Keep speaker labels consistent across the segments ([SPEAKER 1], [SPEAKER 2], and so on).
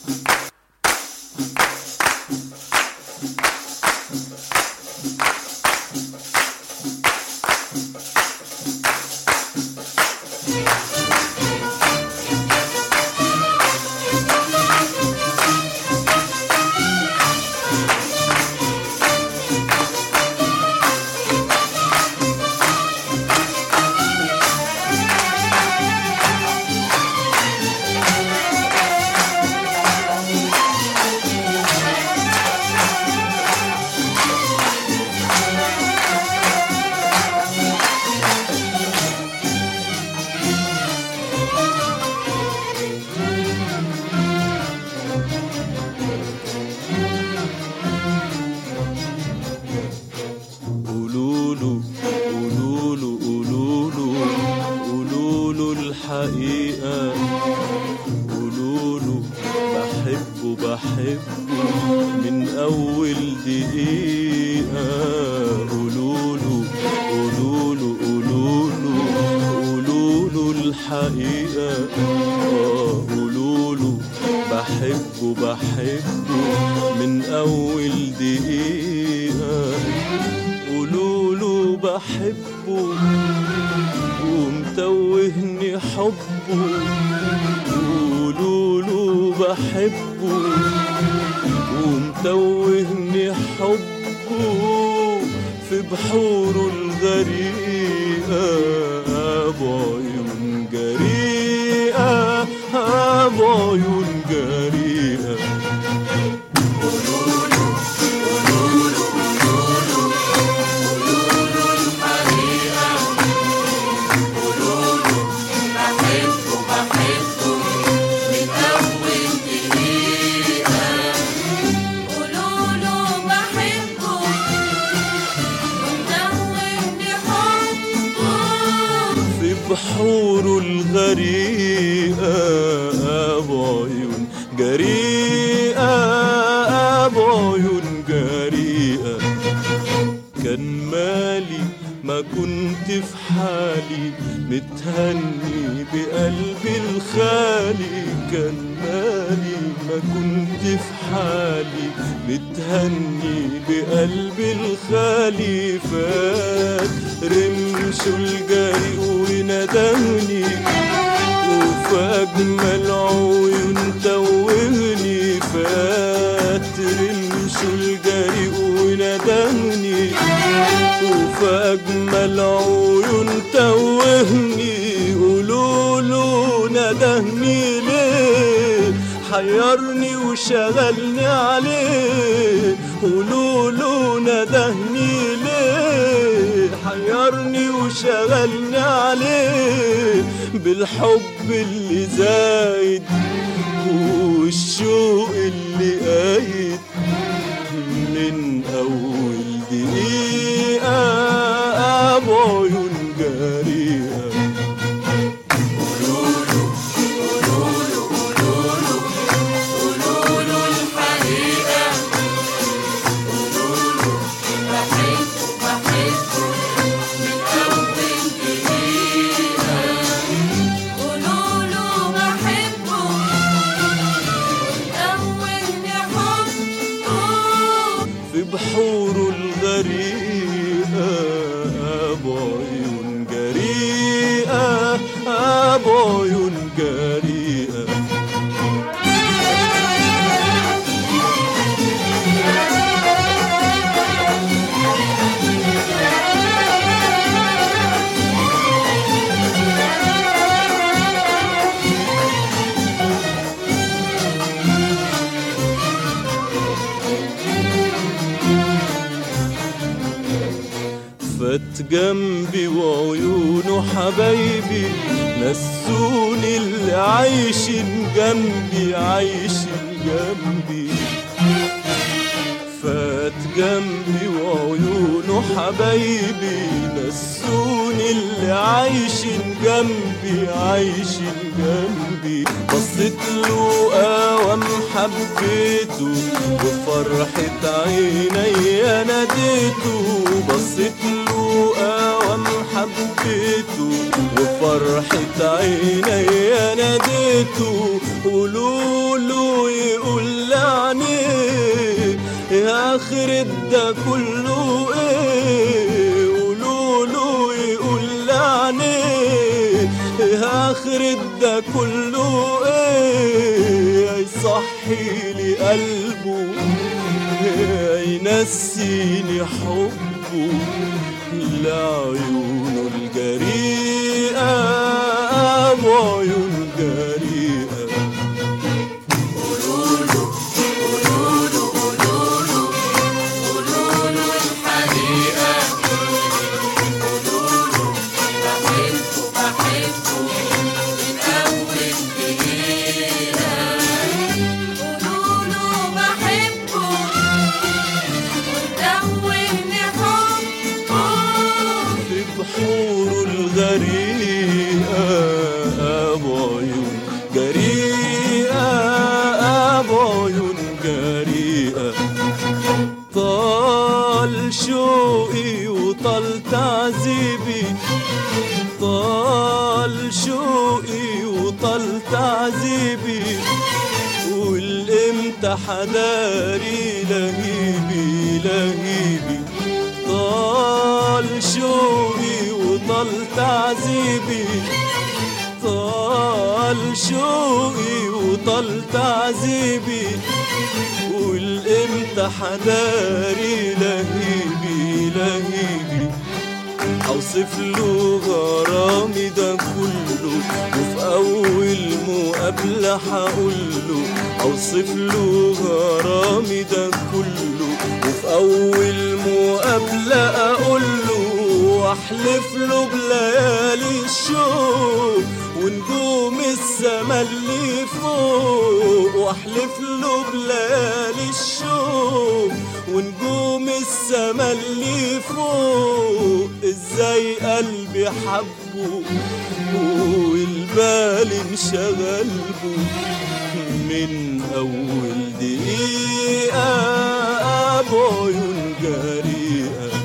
[SPEAKER 1] قولوله قولوله قولوله قولوله الحقيقة قولوله بحبه بحبه من أول دقيقة قولوله قولوله قولوله قولوله الحقيقة آه قولوله بحبه بحبه من أول دقيقة قولوله بحبه ومتوهني حبه قولوله بحبه ومتوهني حبه في بحوره الغريقة بعيون جريئة بعيون جريئة
[SPEAKER 2] قولوله بحبه ومدوبني حبه
[SPEAKER 1] في بحوره الغريقة بعيون جريئة بعيون جريئة كان مالي ما كنت في حالي متهني بقلبي الخالي كان مالي ما كنت في حالي متهني بقلبي الخالي فات رمشه الجري وندهني وفي أجمل عيون توهني فات رمشه الجري وندهني وفي أجمل عيون توهني قولوله ندهني ليه حيرني وشغلني عليه قولوله ندهني ليه حيرني وشغلني عليه بالحب اللي زايد والشوق اللي قايد من أول دقيقة بعيون جريئة
[SPEAKER 2] قولوله بحبه ومدوبني حبه
[SPEAKER 1] في بحوره الغريقة بعيون جريئة بعيون جريئة فات جنبي وعيونه حبايبي نسوني اللي عايشين جنبي عايشين جنبي فات جنبي وعيونه حبايبي نسوني اللي عايشين جنبي عايشين جنبي بصيت له قوام حبيته بفرحة عيني ناديته بصيت له قوام حبيته وفرحة عيني ناديته قولوله يقول لعنيه يا آخر ده كله ايه قولوله يقول لعنيه يا آخر ده كله ايه يصحي لي قلبه ينسيني حبه لعيونه الجريئة وعيون جريئة
[SPEAKER 2] قولوله بحبه ودوهني حبه
[SPEAKER 1] في بحوره الغريقة أبو عيون جريئة أبو عيون جريئة طال شوقي وطال تعذيبي طال شوقي وطال تعذيبي والامتى حداري لهيبي لهيبي طال شوقي وطال تعذيبي طال شوقي وطال تعذيبي والامتى حداري لهيبي لهيبي اوصف له غرامي ده كله وفي اول مقابله هقول له اوصف له غرامي ده كله وفي اول مقابله اقول له واحلف له بليالي الشوق ونجوم السما اللي فوق واحلف له بليالي الشوق ونجوم السما اللي فوق ازاي قلبي حبه والبال انشغل بو من اول دقيقه ابو عيون جريئه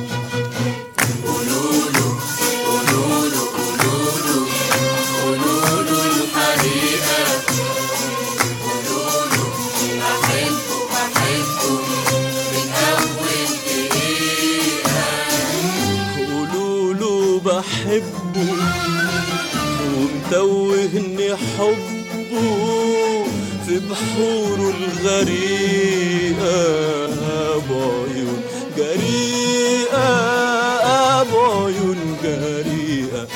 [SPEAKER 1] قولوا له بحبه ومتوهني حبه في بحوره الغريقة أبو عيون جريئة أبو عيون جريئة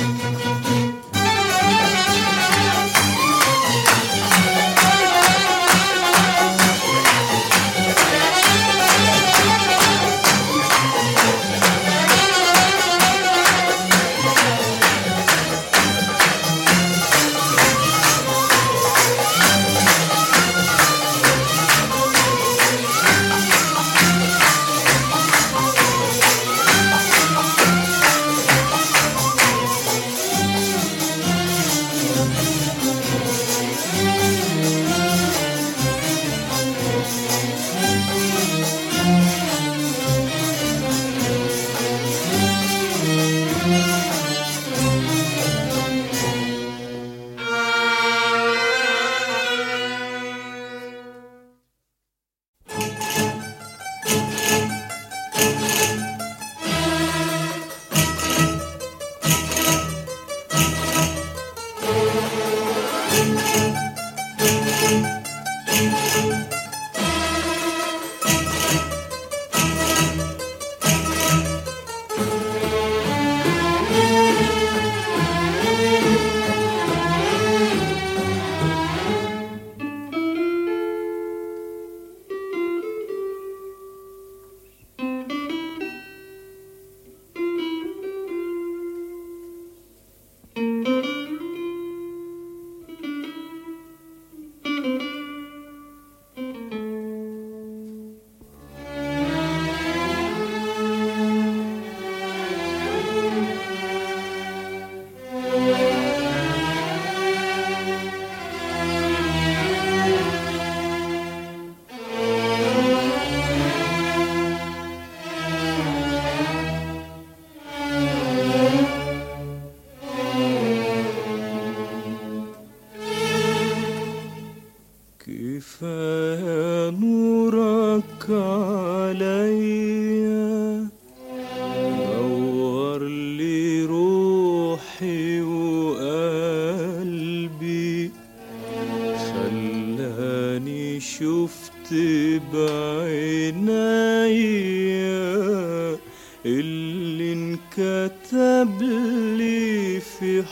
[SPEAKER 1] اللي انكتب لي في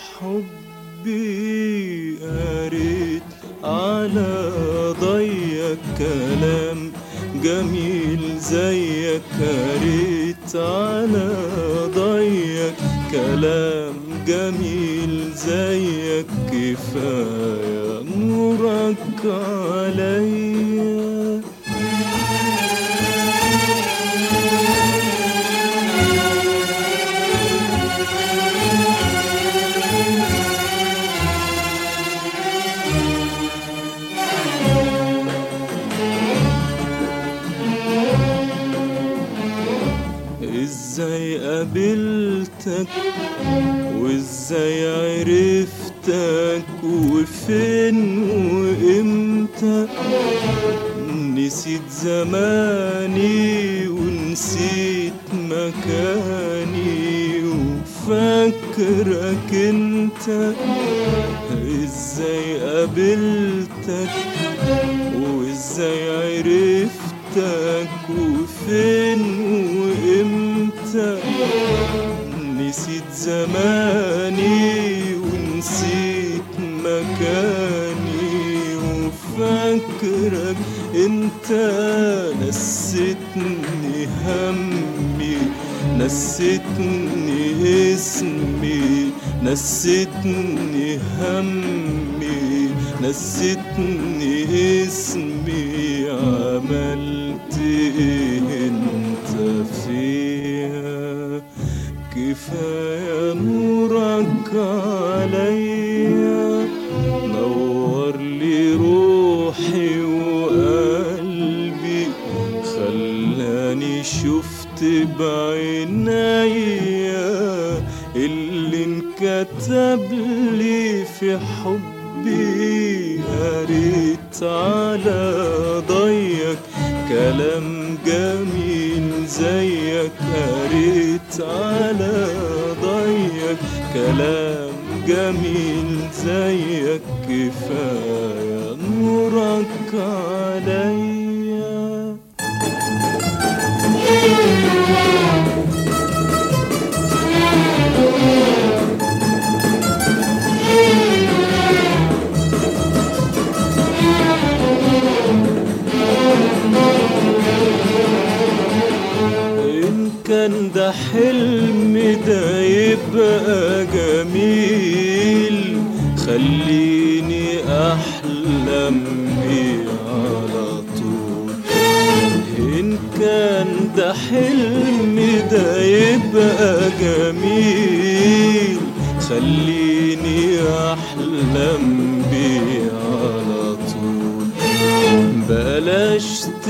[SPEAKER 1] حبي قريت على ضيق كلام جميل زيك قريت على ضيق كلام جميل زيك كفاية نورك عليا ازاي قابلتك وازاي عرفتك وفين وامتى نسيت زماني ونسيت مكاني وفاكرك انت ازاي قابلتك وازاي عرفتك وفين وامتى نسيت زماني ونسيت مكاني وفاكرك انت نسيتني همي نسيتني اسمي نسيتني همي نسيتني اسمي عملت ايه انت فيها كفاية نورك عليا نور لي روحي وقلبي خلاني شفت بعينيا اللي انكتب لي في حبي قريت على ضيق كلام جميل زيك قريت على ضيق كلام جميل زيك كفاية نورك عليا إن كان ده حلم ده يبقى جميل خليني أحلم بيه على طول إن كان ده حلم ده يبقى جميل خليني أحلم بيه على طول بلاش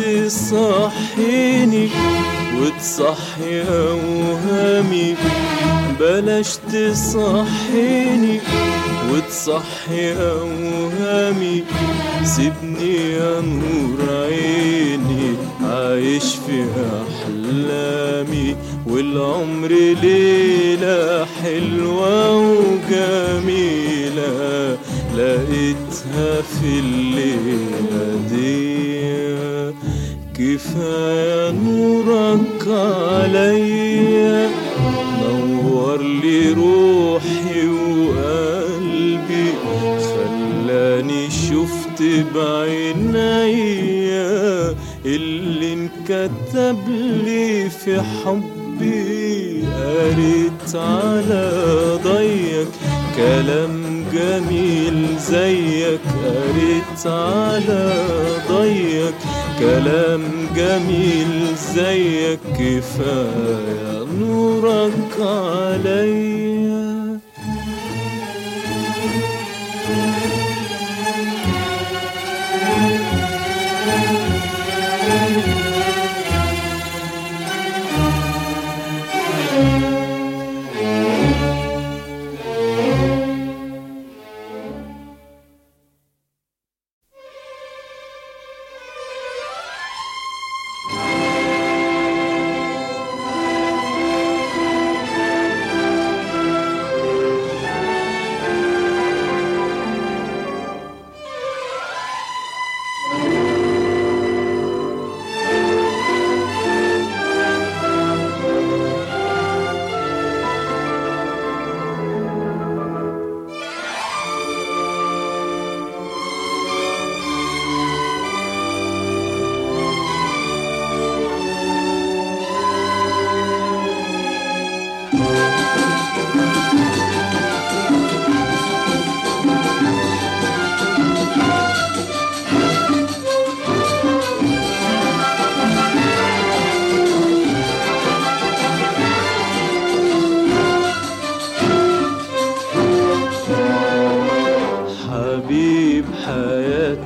[SPEAKER 1] تصحيني وتصحي أوهامي بلاش تصحيني وتصحي أوهامي سيبني يا نور عيني عايش في أحلامي والعمر ليلة حلوة وجميلة لقيتها في الليلة دي كفاية نورك عليا نور لي روحي وقلبي خلاني شفت بعينيا اللي انكتب لي في حبي قريت على ضيق كلام جميل زيك قريت على ضيق كلام جميل زيك كفاية نورك عليا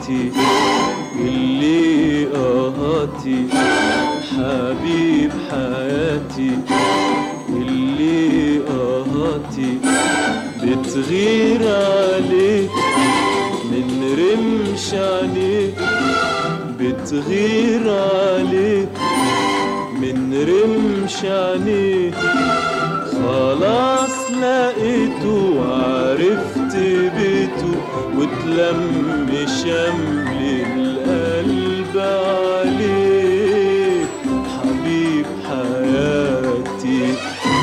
[SPEAKER 1] حياتي اللي قهاتي حبيب حياتي اللي قهاتي بتغير عليك من رمش عليك بتغير عليك من رمش عليك خلاص لقيته وعرفت بيته وتلم شمل القلب عليه حبيب حياتي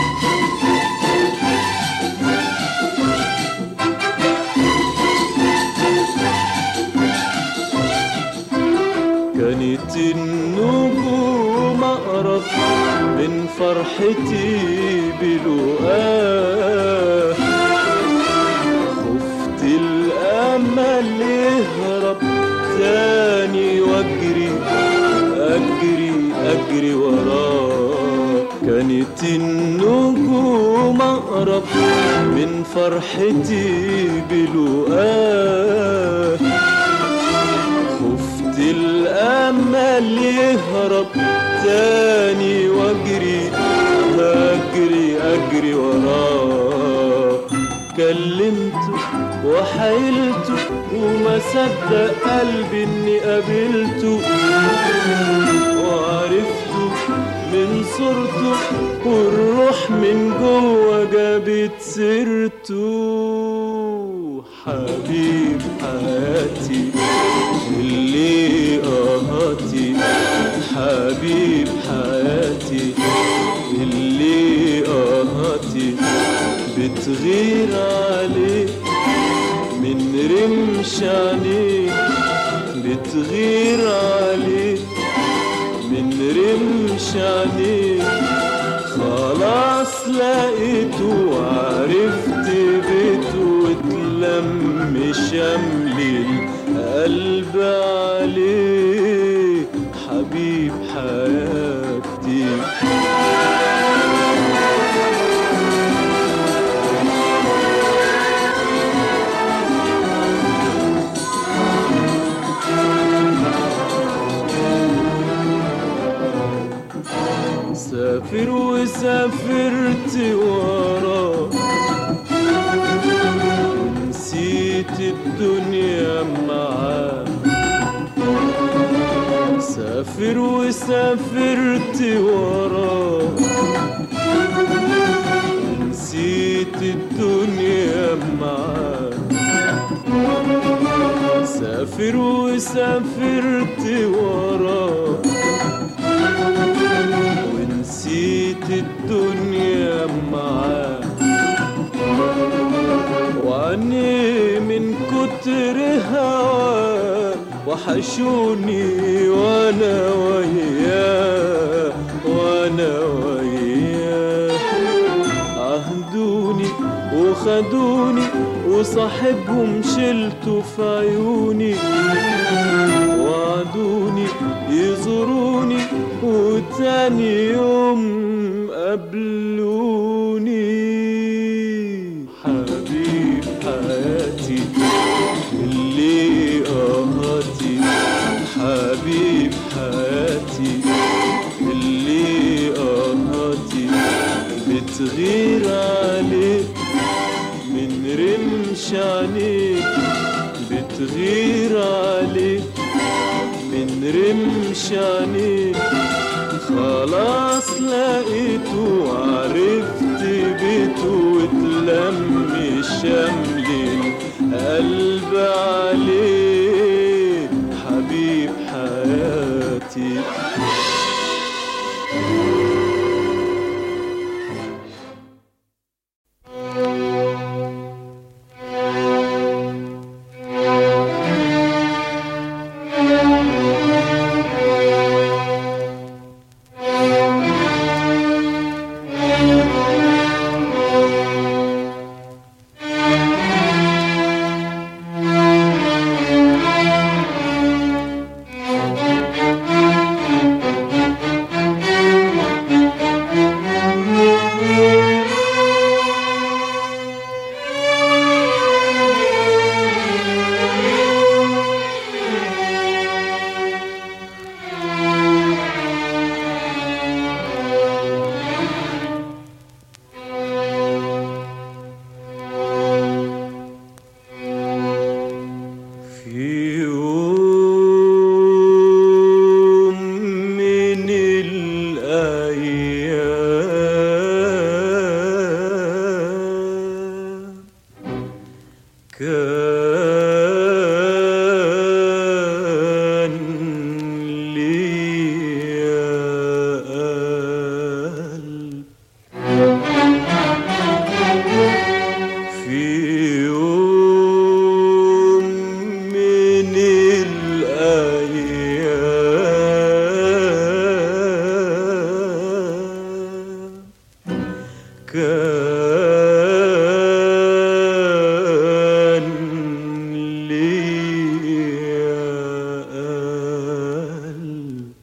[SPEAKER 1] كانت النجوم أقرب من فرحتي بلقاه خفت الأمل يهرب تاني وأجري أجري أجري وراه كانت النجوم أقرب من فرحتي بلقاه خفت الأمل يهرب تاني وأجري أجري أجري وراه كلمته وحيلته وما صدق قلبي إني قابلته وعرفته من صورته والروح من جوه جابت سيرته حبيب حياتي اللي قهاتي حبيب حياتي اللي قهاتي بتغير عليك من رمش عليك بتغير عليك من رمش عليك خلاص لقيته وعرفت بيته وتلم شمل القلب عليه حبيب حياتي سافر وسافرت وراه نسيت الدنيا معاه سافر وسافرت وراه نسيت الدنيا معاه سافر وسافرت وراه ونسيت الدنيا معاه وعني من كتر هواه وحشوني وانا وياه وانا وياه عهدوني وخدوني وصاحبهم شلته في عيوني وعدوني يزوروني وتاني يوم قابلوني حبيب حياتي اللي قهاتي حبيب حياتي اللي قهاتي بتغير عليك من رمش عليك بتغير عليك من رمش عليك خلاص لقيته وعرفت بيته وتلم شمل القلب عليه حبيب حياتي كان ليا قلب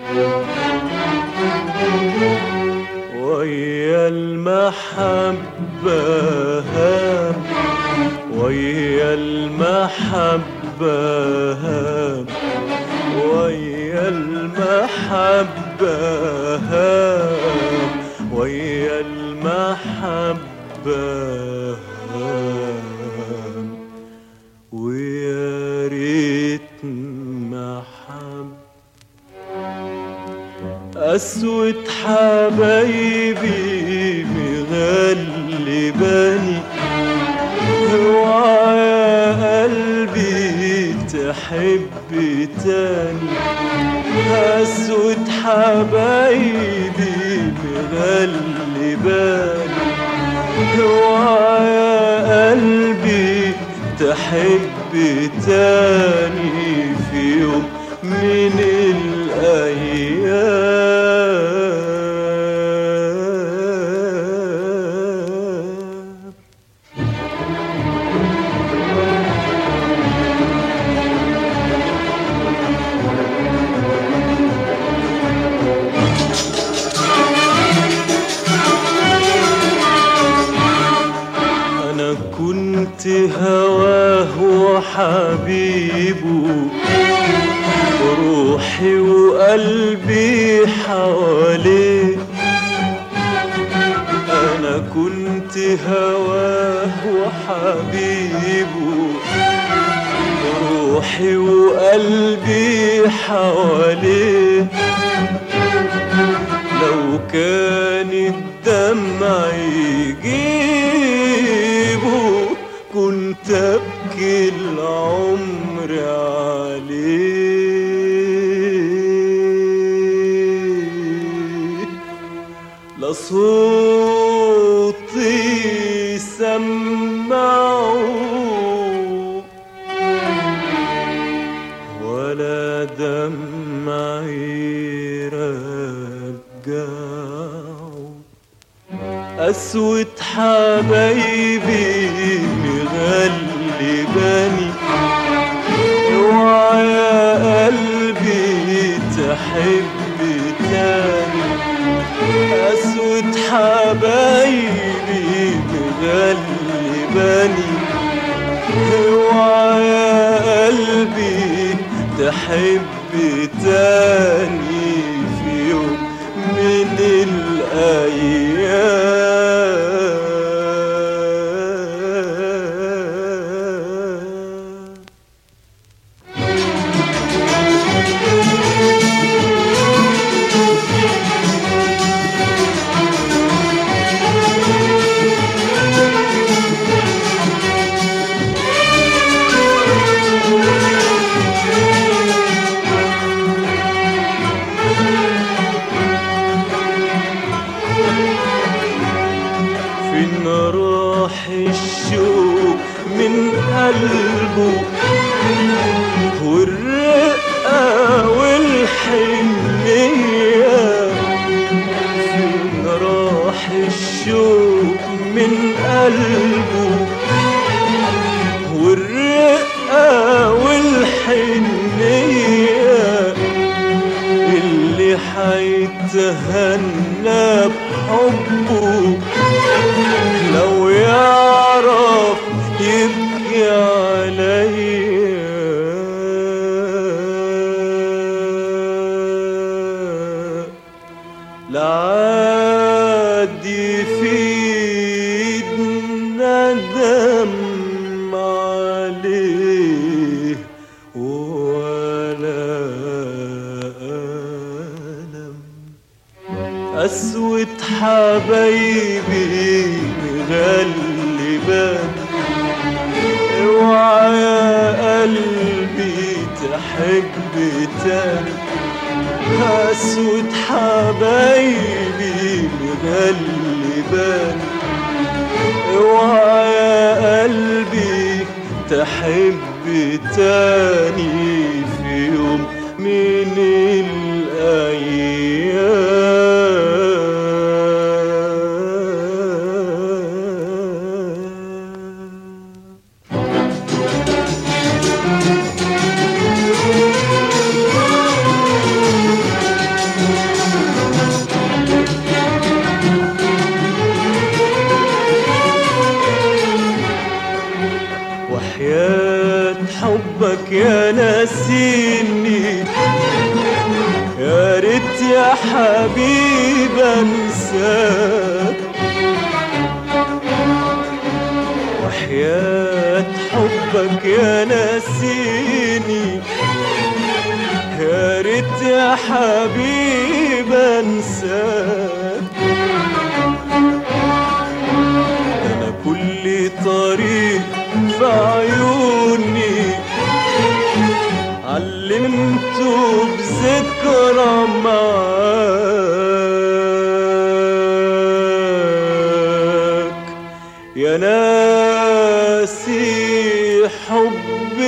[SPEAKER 1] ويا المحبة هام ويا المحبة هام ويا المحبة هام ويا المحبة هام ويا ريت محبة أسود حبايبي مغلباني اوعى يا قلبي تحب تاني أسود حبايبي مغلباني اوعى يا قلبي تحب تاني في يوم من الأيام أنا كنت هواه وحبيبه روحي وقلبي حواليه أنا كنت هواه وحبيبه روحي وقلبي حواليه لو كان الدمع يجيبه كنت ابكي العمر عليه لا صوتي سمعه ولا دمعي رجعه أسود حبايبي مغلباني اوعى يا قلبي تحب تاني أسود حبايبي مغلباني اوعى يا قلبي تحب تاني في يوم من الأيام فين راح الشوق من قلبه والرقة والحنية فين راح الشوق من قلبه والرقة والحنية اللي حيتهنى بحبه لو يعرف يبكي عليا لعاد يفيد ندم عليه ولا ألم أسود حبايبي مغلبان اوعى يا قلبي تحب تاني أسود حبايبي مغلبان اوعى يا قلبي تحب تاني في يوم من يا ناسيني يا ريت يا حبيب انساك وحياة حبك يا ناسيني يا ريت يا حبيب انساك انا كل طريق في عيوني علمته بذكرى معاك يا ناسي حب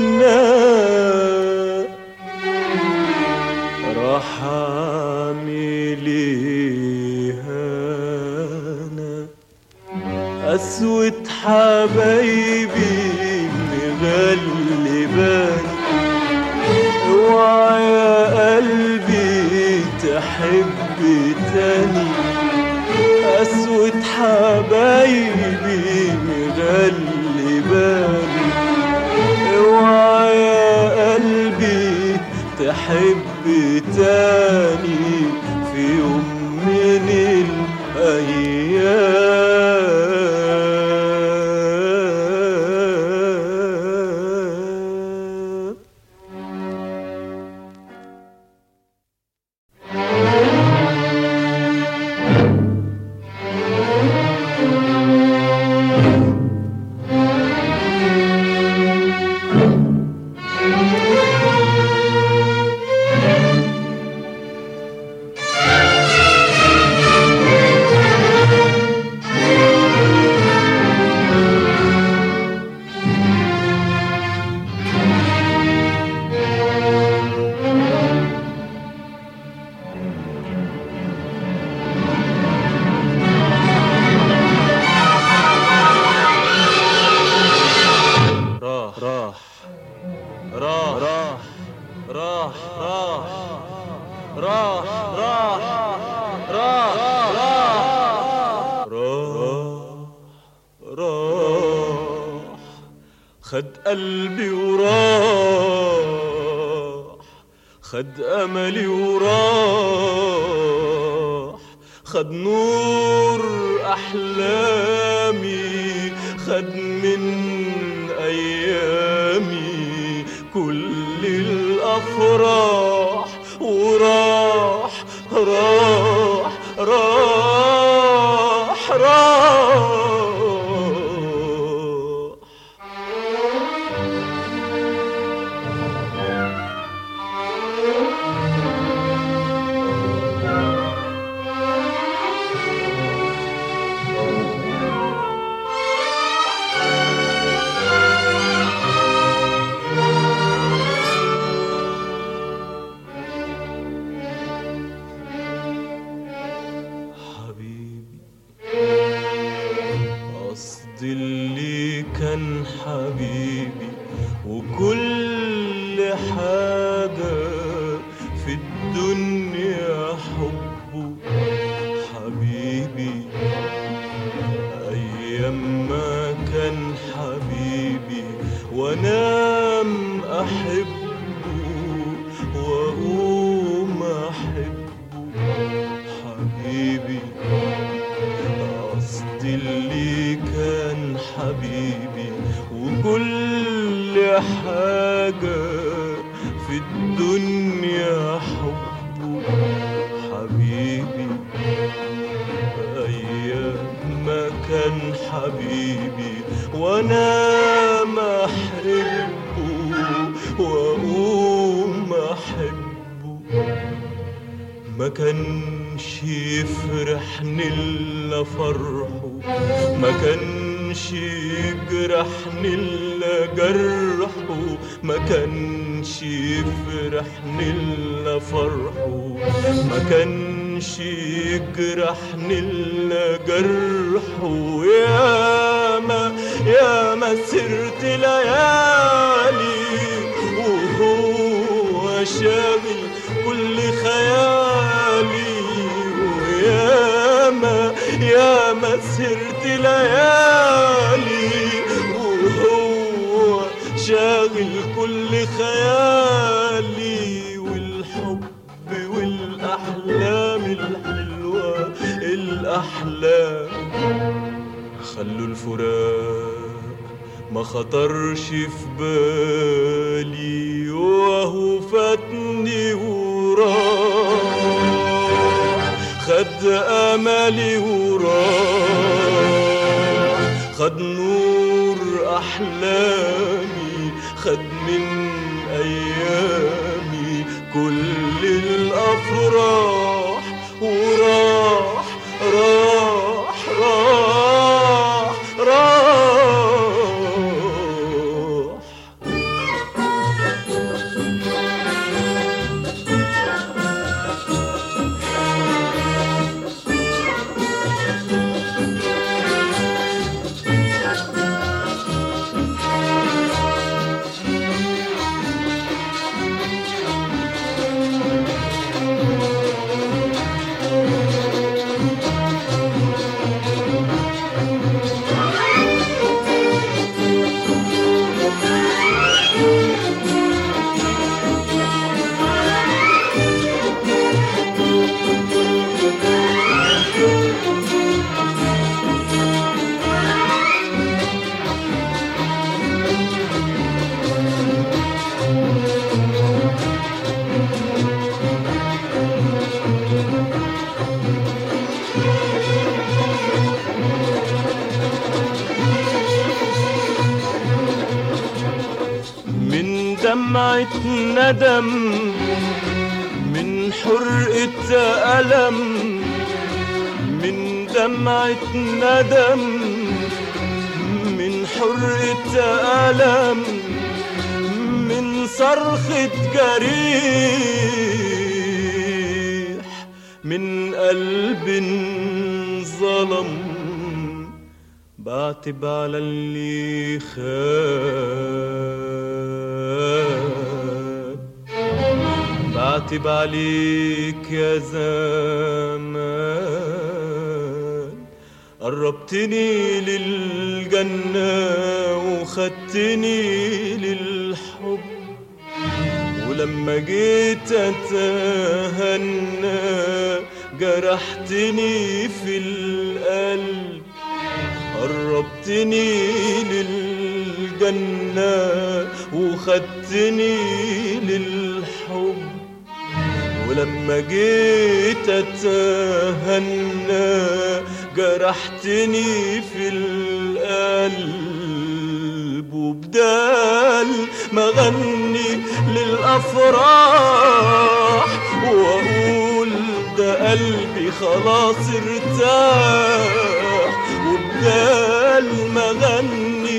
[SPEAKER 1] الناس راح اعمل ايه انا قسوة حبايبي مغلباني اوعى يا قلبي تحب تاني قسوة حبايبي مغلباني اوعى يا قلبي تحب تاني في يوم من الأيام راح راح راح راح راح راح راح راح راح راح راح خد قلبي وراح خد املي وراح خد نور احلامي خد من ايامي كل الافراح وراح راح راح راح حبيبي قصدي اللي كان حبيبي وكل حاجة في الدنيا حبه حبيبي أيام ما كان حبيبي وأنام أحبه وأقوم أحبه حبيبي قصدي اللي كان حبيبي وكل حاجة في الدنيا حبه حبيبي أيام ما كان حبيبي وأنا ما أحبه وأقوم أحبه ما كانش يفرحني الا فرحه ما كانش يجرحني الا جرحه ما كانش يفرحني الا فرحه ما كانش يجرحني الا جرحه يا ما يا ما سرت ليالي وهو شاغل كل خيالي وياما ياما سرت ليالي وهو شاغل كل خيالي والحب والأحلام الحلوة الأحلام خلوا الفراق ما خطرش في بالي وهو فاتني وراح خد امالي وراح خد نور احلامي خد من ايامي كل الافراح وراح راح راح راح من دمعة ندم من حرقة ألم من دمعة ندم من حرقة ألم من صرخة جريح من قلب ظلم بعتب على اللي خان بعتب عليك يا زمان قربتني للجنة وخدتني للحب ولما جيت اتهنى جرحتني في القلب قربتني للجنة وخدتني للحب ولما جيت اتهنى جرحتني في القلب وبدال ما غني للافراح واقول ده قلبي خلاص ارتاح وبدال ما غني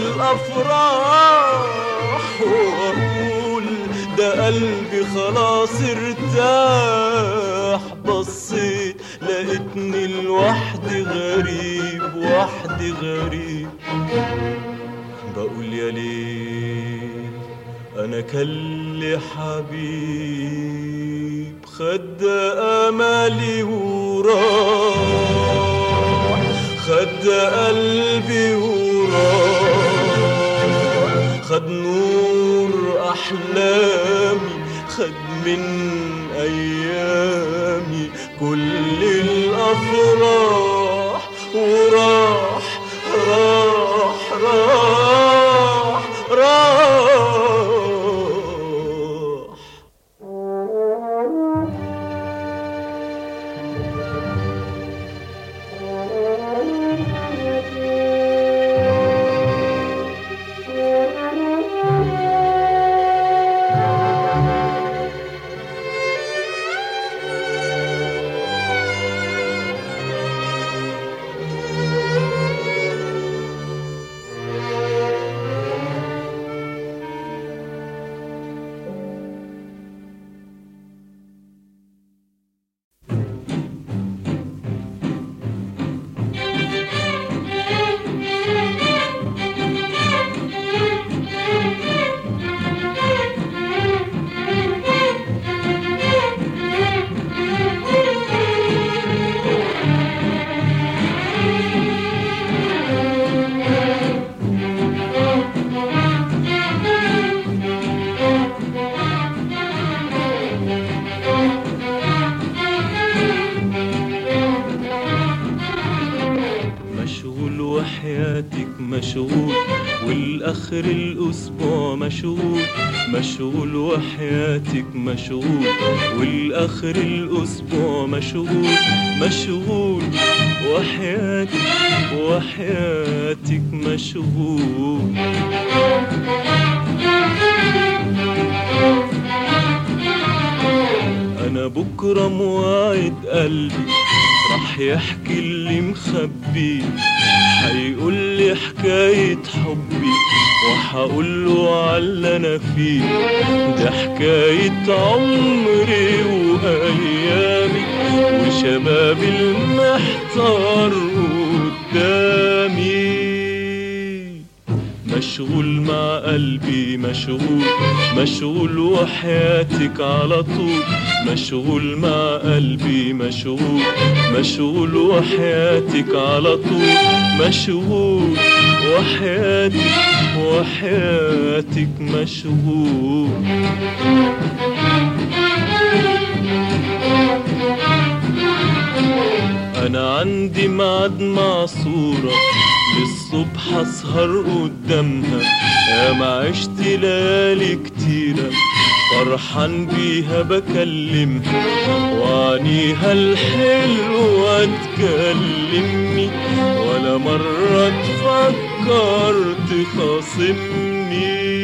[SPEAKER 1] للافراح واقول ده قلبي خلاص ارتاح بصيت لقيتني لوحدي غريب وحدي غريب بقول يا ليل انا كل حبيب خد امالي وراح خد قلبي وراح خد نور احلامي خد من ايامي كل الافراح وراح راح راح راح مشغول وحياتك مشغول والآخر الأسبوع مشغول مشغول وحياتك مشغول والآخر الأسبوع مشغول مشغول وحياتك وحياتك مشغول أنا بكرة مواعد قلبي راح يحكي اللي مخبيه هيقول لي حكاية حبي وهقول له على أنا فيه ده حكاية عمري وأيامي وشبابي المحتار قدامي مشغول مع قلبي مشغول مشغول وحياتك على طول مشغول مع قلبي مشغول مشغول وحياتك على طول مشغول وحياتك وحياتك مشغول انا عندي ميعاد مع صورة للصبح اسهر قدامها يا ما عشت ليالي كتيرة فرحان بيها بكلمها وعنيها الحلوة تكلمني ولا مرة تفكر تخاصمني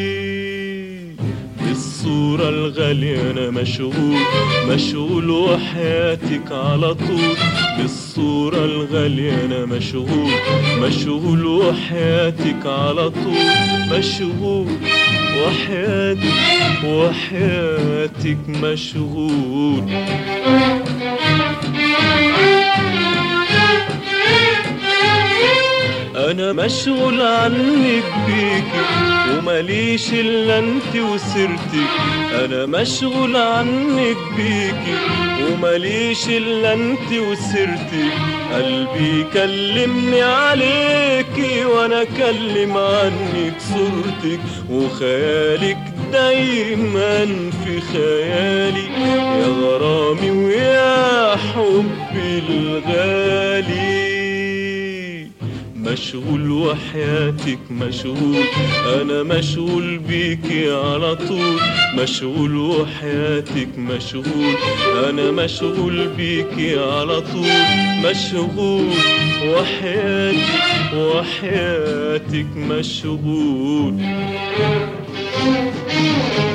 [SPEAKER 1] بالصورة الغالية أنا مشغول مشغول وحياتك على طول بالصورة الغالية أنا مشغول مشغول وحياتك على طول مشغول وحياتك وحياتك مشغول انا مشغول عنك بيكي ومليش الا انت وسيرتك انا مشغول عنك بيكي ومليش الا انت وسيرتك قلبي كلمني عليكي وانا اكلم عنك صورتك وخيالك دايما في خيالي يا غرامي ويا حبي الغالي مشغول وحياتك مشغول انا مشغول بيكي على طول مشغول وحياتك مشغول انا مشغول بيكي على طول مشغول وحياتك وحياتك مشغول